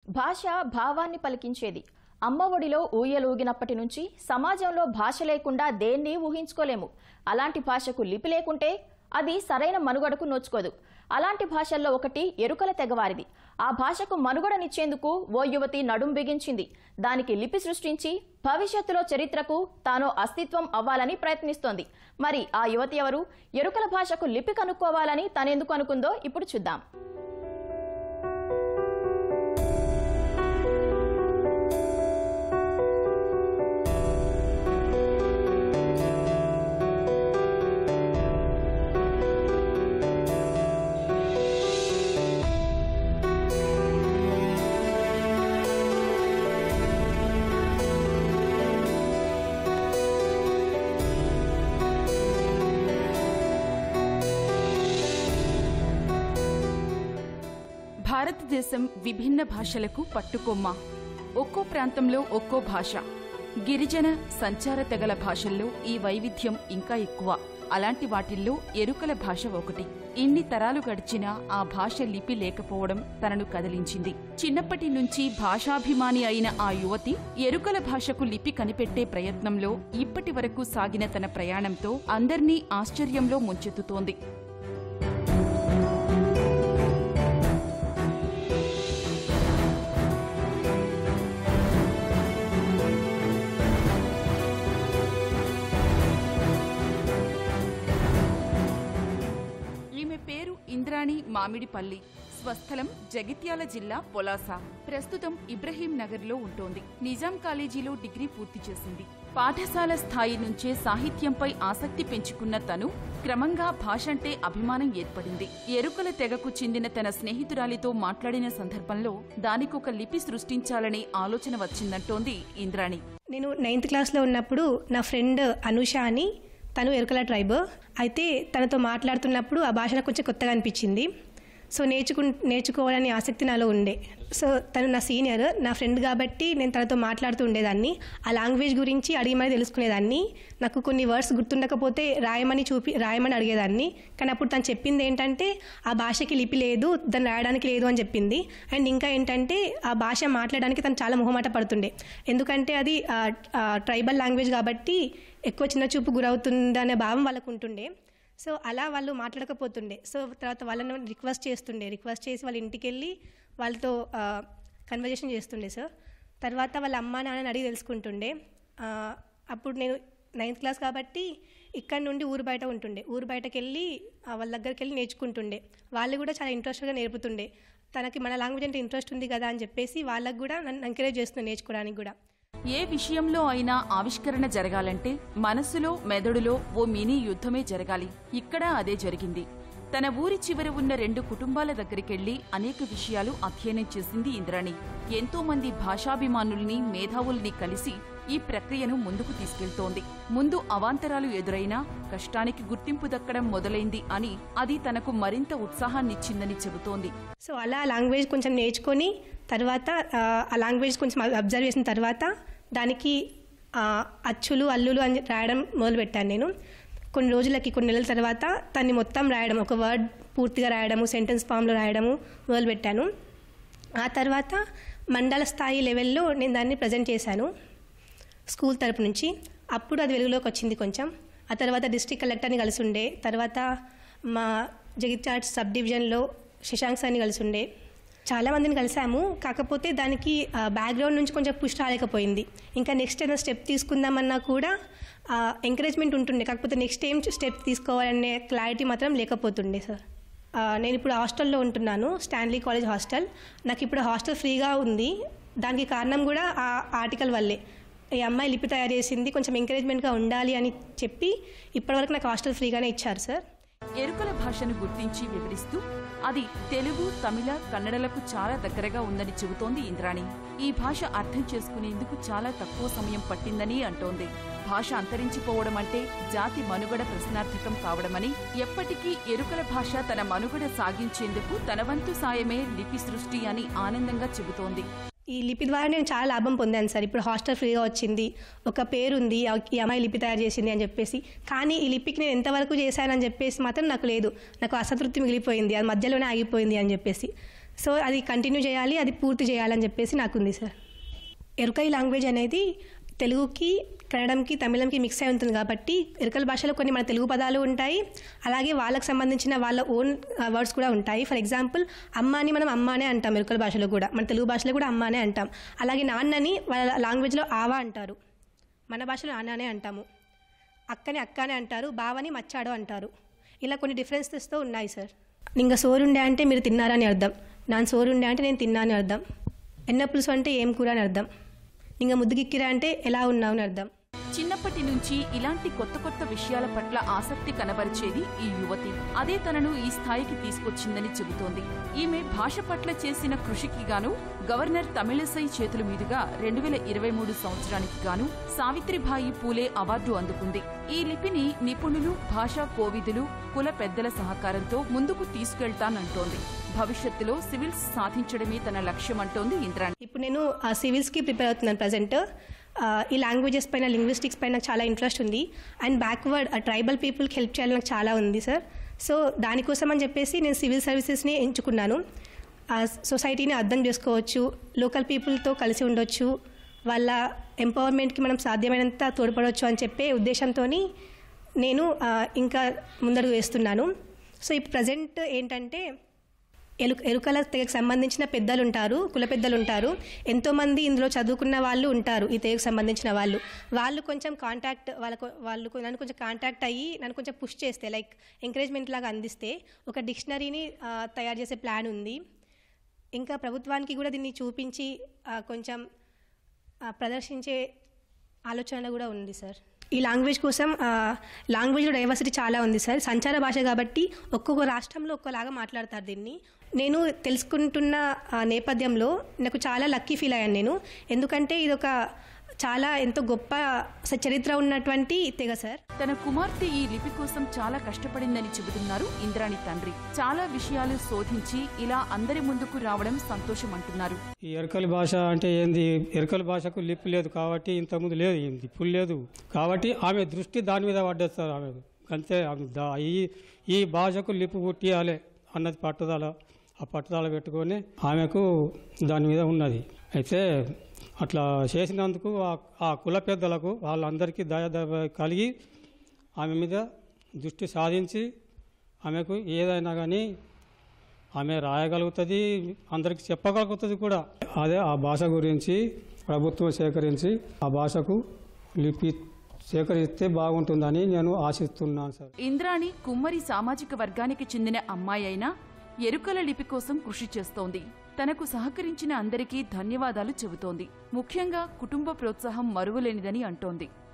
భాష భావాన్ని పలికించేది అమ్మఒడిలో ఊయలూగినప్పటి నుంచి సమాజంలో భాష లేకుండా దేన్ని ఊహించుకోలేము అలాంటి భాషకు లిపి లేకుంటే అది సరైన మనుగడకు నోచుకోదు అలాంటి భాషల్లో ఒకటి ఎరుకల తెగవారిది ఆ భాషకు మనుగడనిచ్చేందుకు ఓ యువతి నడుం బిగించింది దానికి లిపి సృష్టించి భవిష్యత్తులో చరిత్రకు తాను అస్తిత్వం అవ్వాలని ప్రయత్నిస్తోంది మరి ఆ యువతి ఎవరు ఎరుకల భాషకు లిపి కనుక్కోవాలని తనెందుకు అనుకుందో ఇప్పుడు చూద్దాం భారతదేశం విభిన్న భాషలకు పట్టుకొమ్మ ఒక్కో ప్రాంతంలో ఒక్కో భాష గిరిజన సంచార తెగల భాషల్లో ఈ వైవిధ్యం ఇంకా ఎక్కువ అలాంటి వాటిల్లో ఎరుకల భాష ఒకటి ఇన్ని తరాలు గడిచినా ఆ భాష లిపి లేకపోవడం తనను కదిలించింది చిన్నప్పటి నుంచి భాషాభిమాని అయిన ఆ యువతి ఎరుకల భాషకు లిపి కనిపెట్టే ప్రయత్నంలో ఇప్పటి వరకు సాగిన తన ప్రయాణంతో అందర్నీ ఆశ్చర్యంలో ముంచెత్తుతోంది ఈమె పేరు ఇంద్రాణి మామిడిపల్లి స్వస్థలం జగిత్యాల జిల్లా పొలాస ప్రస్తుతం ఇబ్రహీం నగర్లో ఉంటోంది నిజాం కాలేజీలో డిగ్రీ పూర్తి చేసింది పాఠశాల స్థాయి నుంచే సాహిత్యంపై ఆసక్తి పెంచుకున్న తను క్రమంగా భాషంటే అభిమానం ఏర్పడింది ఎరుకల తెగకు చెందిన తన స్నేహితురాలితో మాట్లాడిన సందర్భంలో దానికొక లిపి సృష్టించాలనే ఆలోచన వచ్చిందంటోంది ఇంద్రాణి నేను నైన్త్ క్లాస్లో ఉన్నప్పుడు నా ఫ్రెండ్ అనుష అని తను ఎరుకల ట్రైబ్ అయితే తనతో మాట్లాడుతున్నప్పుడు ఆ భాష నాకు కొంచెం కొత్తగా అనిపించింది సో నేర్చుకు నేర్చుకోవాలని ఆసక్తి నాలో ఉండే సో తను నా సీనియర్ నా ఫ్రెండ్ కాబట్టి నేను తనతో మాట్లాడుతూ ఉండేదాన్ని ఆ లాంగ్వేజ్ గురించి అడిగి మరి తెలుసుకునేదాన్ని నాకు కొన్ని వర్డ్స్ గుర్తుండకపోతే రాయమని చూపి రాయమని అడిగేదాన్ని కానీ అప్పుడు తను చెప్పింది ఏంటంటే ఆ భాషకి లిపి లేదు దాన్ని రాయడానికి లేదు అని చెప్పింది అండ్ ఇంకా ఏంటంటే ఆ భాష మాట్లాడడానికి తను చాలా మొహమాట పడుతుండే ఎందుకంటే అది ట్రైబల్ లాంగ్వేజ్ కాబట్టి ఎక్కువ చిన్న చూపు గురవుతుందనే భావం వాళ్ళకు ఉంటుండే సో అలా వాళ్ళు మాట్లాడకపోతుండే సో తర్వాత వాళ్ళని రిక్వెస్ట్ చేస్తుండే రిక్వెస్ట్ చేసి వాళ్ళ ఇంటికి వెళ్ళి వాళ్ళతో కన్వర్జేషన్ చేస్తుండే సార్ తర్వాత వాళ్ళ అమ్మ నాన్నని అడిగి తెలుసుకుంటుండే ఆ, అప్పుడు నేను నైన్త్ క్లాస్ కాబట్టి ఇక్కడ నుండి ఊరు బయట ఉంటుండే ఊరు బయటకు వెళ్ళి ఆ, వాళ్ళ దగ్గరికి వెళ్ళి నేర్చుకుంటుండే వాళ్ళు కూడా చాలా ఇంట్రెస్ట్గా నేర్పుతుండే తనకి మన లాంగ్వేజ్ అంటే ఇంట్రెస్ట్ ఉంది కదా అని చెప్పేసి వాళ్ళకు కూడా నన్ను ఎంకరేజ్ చేస్తుంది నేర్చుకోవడానికి కూడా ఏ విషయంలో అయినా ఆవిష్కరణ జరగాలంటే మనసులో మెదడులో ఓ మినీ యుద్ధమే జరగాలి ఇక్కడ అదే జరిగింది తన ఊరి చివర ఉన్న రెండు కుటుంబాల దగ్గరికెళ్లి అనేక విషయాలు అధ్యయనం చేసింది ఇంద్రాణి ఎంతో మంది భాషాభిమానుల్ని మేధావుల్ని కలిసి ఈ ప్రక్రియను ముందుకు తీసుకెళ్తోంది ముందు అవాంతరాలు ఎదురైనా కష్టానికి గుర్తింపు దక్కడం మొదలైంది అని అది తనకు మరింత ఉత్సాహాన్నిచ్చిందని చెబుతోంది సో అలా లాంగ్వేజ్ కొంచెం నేర్చుకొని తర్వాత ఆ, ఆ లాంగ్వేజ్ కొంచెం అబ్జర్వ్ చేసిన తర్వాత దానికి ఆ, అచ్చులు అల్లులు అని రాయడం మొదలుపెట్టాను నేను కొన్ని రోజులకి కొన్ని నెలల తర్వాత దాన్ని మొత్తం రాయడం ఒక వర్డ్ పూర్తిగా రాయడము సెంటెన్స్ ఫామ్లో రాయడము మొదలుపెట్టాను ఆ తర్వాత మండల స్థాయి లెవెల్లో నేను దాన్ని ప్రజెంట్ చేశాను స్కూల్ తరపు నుంచి అప్పుడు అది వెలుగులోకి వచ్చింది కొంచెం ఆ తర్వాత డిస్ట్రిక్ట్ కలెక్టర్ని కలిసి ఉండే తర్వాత మా జగిత్యాల సబ్ డివిజన్లో శశాంక్ సార్ని కలిసి ఉండే చాలా మందిని కలిసాము కాకపోతే దానికి బ్యాక్గ్రౌండ్ నుంచి కొంచెం పుష్ రాలేకపోయింది ఇంకా నెక్స్ట్ ఏదైనా స్టెప్ తీసుకుందామన్నా కూడా ఎంకరేజ్మెంట్ ఉంటుండే కాకపోతే నెక్స్ట్ ఏం స్టెప్ తీసుకోవాలనే క్లారిటీ మాత్రం లేకపోతుండే సార్ ఆ, నేను ఇప్పుడు హాస్టల్లో ఉంటున్నాను స్టాన్లీ కాలేజ్ హాస్టల్ నాకు ఇప్పుడు హాస్టల్ ఫ్రీగా ఉంది దానికి కారణం కూడా ఆ ఆర్టికల్ వల్లే ఈ అమ్మాయి లిపి తయారు చేసింది కొంచెం ఎంకరేజ్మెంట్గా ఉండాలి అని చెప్పి ఇప్పటివరకు నాకు హాస్టల్ ఫ్రీగానే ఇచ్చారు సార్ ఎరుకల భాషను గుర్తించి వివరిస్తూ అది తెలుగు తమిళ కన్నడలకు చాలా దగ్గరగా ఉందని చెబుతోంది ఇంద్రాణి ఈ భాష అర్థం చేసుకునేందుకు చాలా తక్కువ సమయం పట్టిందని అంటోంది భాష అంతరించిపోవడం అంటే జాతి మనుగడ ప్రశ్నార్థకం కావడమని ఎప్పటికీ ఎరుకల భాష తన మనుగడ సాగించేందుకు తన వంతు సాయమే లిపి సృష్టి అని ఆనందంగా చెబుతోంది ఈ లిపి ద్వారా నేను చాలా లాభం పొందాను సార్ ఇప్పుడు హాస్టల్ ఫ్రీగా వచ్చింది ఒక పేరుంది ఆ- ఈ అమ్మాయి లిపి తయారు చేసింది అని చెప్పేసి కానీ ఈ లిపికి నేను ఎంతవరకు చేశానని చెప్పేసి మాత్రం నాకు లేదు నాకు అసంతృప్తి మిగిలిపోయింది అది మధ్యలోనే ఆగిపోయింది అని చెప్పేసి సో అది కంటిన్యూ చేయాలి అది పూర్తి చేయాలని చెప్పేసి నాకుంది సార్ ఎరుకై లాంగ్వేజ్ అనేది తెలుగుకి కన్నడంకి తమిళంకి మిక్స్ అయి ఉంటుంది కాబట్టి ఎరుకల భాషలో కొన్ని మన తెలుగు పదాలు ఉంటాయి అలాగే వాళ్ళకి సంబంధించిన వాళ్ళ ఓన్ వర్డ్స్ కూడా ఉంటాయి ఫర్ ఎగ్జాంపుల్ అమ్మ అని మనం అమ్మ అనే అంటాం ఎరుకల భాషలో కూడా మన తెలుగు భాషలో కూడా అమ్మ అనే అంటాం అలాగే నాన్నని వాళ్ళ లాంగ్వేజ్లో ఆవా అంటారు మన భాషలో నాన్న అనే అంటాము అక్కని అక్కనే అంటారు బావని మచ్చాడో అంటారు ఇలా కొన్ని డిఫరెన్సెస్తో ఉన్నాయి సార్ ఇంకా సోరుండే అంటే మీరు తిన్నారని అర్థం నాన్ సోరుండే అంటే నేను తిన్నా అని అర్థం ఎన్న పులుసు అంటే ఏం కూర అని అర్థం ఇంకా ముద్దుగిక్కిరా అంటే ఎలా ఉన్నావు అని అర్థం చిన్నప్పటి నుంచి ఇలాంటి కొత్త కొత్త విషయాల పట్ల ఆసక్తి కనబరిచేది ఈ యువతి అదే తనను ఈ స్థాయికి తీసుకొచ్చిందని చెబుతోంది ఈమె భాష పట్ల చేసిన కృషికి గాను గవర్నర్ తమిళసై చేతుల మీదుగా రెండు వేల ఇరవై మూడు సంవత్సరానికి గాను సావిత్రిబాయి పూలే అవార్డు అందుకుంది ఈ లిపిని నిపుణులు భాషా కోవిదులు కుల పెద్దల సహకారంతో ముందుకు తీసుకెళ్తానంటోంది భవిష్యత్తులో సివిల్స్ సాధించడమే తన లక్ష్యమంటోంది ఇంద్రాణి ఇప్పుడు నేను ఆ సివిల్స్కి ప్రిపేర్ అవుతున్నాను ప్రజెంట్ ఈ లాంగ్వేజెస్ పైన లింగ్విస్టిక్స్ పైన నాకు చాలా ఇంట్రెస్ట్ ఉంది అండ్ బ్యాక్వర్డ్ ట్రైబల్ పీపుల్కి హెల్ప్ చేయాలని నాకు చాలా ఉంది సార్ సో దానికోసం అని చెప్పేసి నేను సివిల్ సర్వీసెస్ని ఎంచుకున్నాను ఆ సొసైటీని అర్థం చేసుకోవచ్చు లోకల్ పీపుల్తో కలిసి ఉండొచ్చు వాళ్ళ ఎంపవర్మెంట్కి మనం సాధ్యమైనంత తోడ్పడవచ్చు అని చెప్పే ఉద్దేశంతో నేను ఆ, ఇంకా ముందడుగు వేస్తున్నాను సో ఇప్పుడు ప్రజెంట్ ఏంటంటే ఎలు ఎరుకల తెగకు సంబంధించిన పెద్దలు ఉంటారు కుల పెద్దలు ఉంటారు ఎంతోమంది ఇందులో చదువుకున్న వాళ్ళు ఉంటారు ఈ తెగకు సంబంధించిన వాళ్ళు వాళ్ళు కొంచెం కాంటాక్ట్ వాళ్ళకు వాళ్ళు కొ- నన్ను కొంచెం కాంటాక్ట్ అయ్యి నన్ను కొంచెం పుష్ చేస్తే లైక్ ఎంకరేజ్మెంట్ లాగా అందిస్తే ఒక డిక్షనరీని ఆ, తయారు చేసే ప్లాన్ ఉంది ఇంకా ప్రభుత్వానికి కూడా దీన్ని చూపించి ఆ, కొంచెం ఆ, ప్రదర్శించే ఆలోచన కూడా ఉంది సార్ ఈ లాంగ్వేజ్ కోసం ఆ, లాంగ్వేజ్లో డైవర్సిటీ చాలా ఉంది సార్ సంచార భాష కాబట్టి ఒక్కొక్క రాష్ట్రంలో ఒక్కోలాగా మాట్లాడతారు దీన్ని నేను తెలుసుకుంటున్న ఆ, నేపథ్యంలో నాకు చాలా లక్కీ ఫీల్ అయ్యాను నేను ఎందుకంటే ఇది ఒక చాలా ఎంతో గొప్ప అసలు చరిత్ర ఉన్నటువంటి తెగ సార్ తన కుమార్తె ఈ లిపి కోసం చాలా కష్టపడిందని చెబుతున్నారు ఇంద్రాణి తండ్రి చాలా విషయాలు శోధించి ఇలా అందరి ముందుకు రావడం సంతోషమంటున్నారు ఈ ఎరకలి భాష అంటే ఏంది ఎరకలి భాషకు లిప్ లేదు కాబట్టి ఇంతకుముందు లేదు ఏంది ఇప్పుడు లేదు కాబట్టి ఆమె దృష్టి దాని మీద పడ్డది సార్ ఆమె అంతే ఆమె దా- ఈ ఈ భాషకు లిప్ పుట్టియాలి అన్నది పట్టుదల ఆ పట్టుదల పెట్టుకొని ఆమెకు దాని మీద ఉన్నది అయితే అట్లా చేసినందుకు ఆ- ఆ కుల పెద్దలకు వాళ్ళందరికీ దయ దయ కలిగి ఆమె మీద దృష్టి సాధించి ఆమెకు ఏదైనా కానీ ఆమె రాయగలుగుతుంది అందరికి చెప్పగలుగుతుంది కూడా అదే ఆ భాష గురించి ప్రభుత్వం సేకరించి ఆ భాషకు లిపి సేకరిస్తే బాగుంటుందని నేను ఆశిస్తున్నాను సార్ ఇంద్రాణి కుమ్మరి సామాజిక వర్గానికి చెందిన అమ్మాయి అయినా ఎరుకల లిపి కోసం కృషి చేస్తోంది తనకు సహకరించిన అందరికీ ధన్యవాదాలు చెబుతోంది ముఖ్యంగా కుటుంబ ప్రోత్సాహం మరువలేనిదని అంటోంది